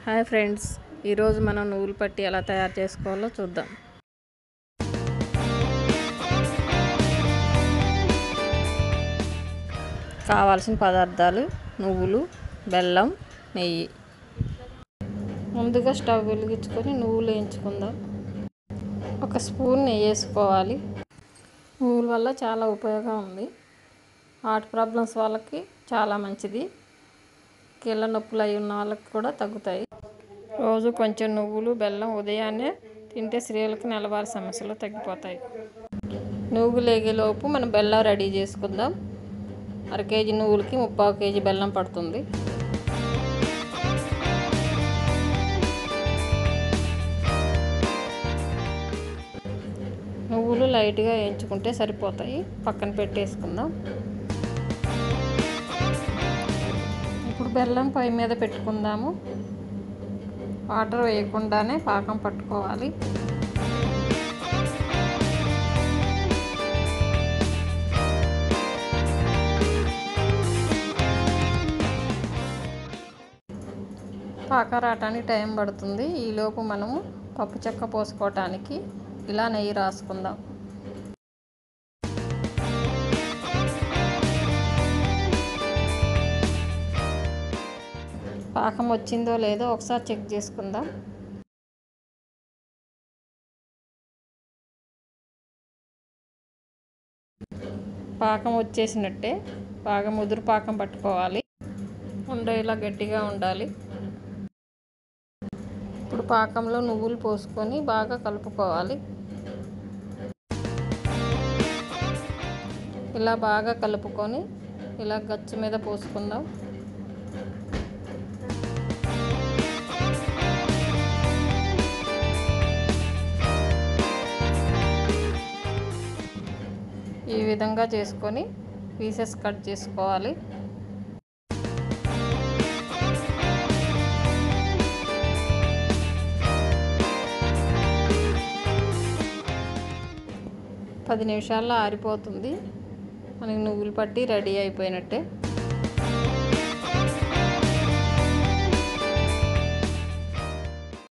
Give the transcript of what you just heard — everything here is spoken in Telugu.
హాయ్ ఫ్రెండ్స్ ఈరోజు మనం నువ్వులు పట్టి ఎలా తయారు చేసుకోవాలో చూద్దాం కావాల్సిన పదార్థాలు నువ్వులు బెల్లం నెయ్యి ముందుగా స్టవ్ వెలిగించుకొని నువ్వులు వేయించుకుందాం ఒక స్పూన్ నెయ్యి వేసుకోవాలి నువ్వుల వల్ల చాలా ఉపయోగం ఉంది హార్ట్ ప్రాబ్లమ్స్ వాళ్ళకి చాలా మంచిది కీళ్ళ నొప్పులు అయి ఉన్న వాళ్ళకి కూడా తగ్గుతాయి రోజు కొంచెం నువ్వులు బెల్లం ఉదయాన్నే తింటే స్త్రీలకు నెలవారి సమస్యలు తగ్గిపోతాయి నువ్వులు లేగేలోపు మనం బెల్లం రెడీ చేసుకుందాం అర కేజీ నువ్వులకి ముప్పావు కేజీ బెల్లం పడుతుంది నువ్వులు లైట్గా వేయించుకుంటే సరిపోతాయి పక్కన పెట్టేసుకుందాం ఇప్పుడు బెల్లం పొయ్యి మీద పెట్టుకుందాము వాటర్ వేయకుండానే పాకం పట్టుకోవాలి పాకం రావటానికి టైం పడుతుంది ఈలోపు మనము పప్పు చెక్క పోసుకోవటానికి ఇలా నెయ్యి రాసుకుందాం పాకం వచ్చిందో లేదో ఒకసారి చెక్ చేసుకుందాం పాకం వచ్చేసినట్టే బాగా ముదురు పాకం పట్టుకోవాలి ఉండ ఇలా గట్టిగా ఉండాలి ఇప్పుడు పాకంలో నువ్వులు పోసుకొని బాగా కలుపుకోవాలి ఇలా బాగా కలుపుకొని ఇలా గచ్చు మీద పోసుకుందాం ఈ విధంగా చేసుకొని పీసెస్ కట్ చేసుకోవాలి పది నిమిషాల్లో ఆరిపోతుంది మనకి నువ్వులు పట్టి రెడీ అయిపోయినట్టే